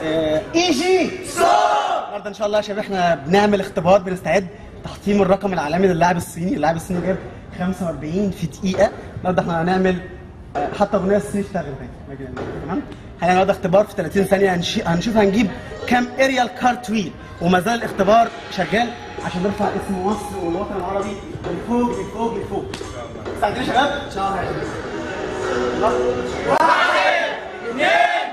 اي جي النهارده ان شاء الله يا شباب احنا بنعمل اختبار بنستعد تحطيم الرقم العالمي للاعب الصيني اللاعب الصيني جاب 45 في دقيقه النهارده احنا هنعمل آه، حتى اغنيه الصيني اشتغل تاني تمام هنعمل النهارده اختبار في 30 ثانيه هنشي- هنشوف هنجيب كام اريال كارتويل وما زال الاختبار شغال عشان نرفع اسم مصر والوطن العربي من فوق من فوق من فوق مستعدين يا شباب؟ ان شاء الله يا شباب يلا. واحد اثنين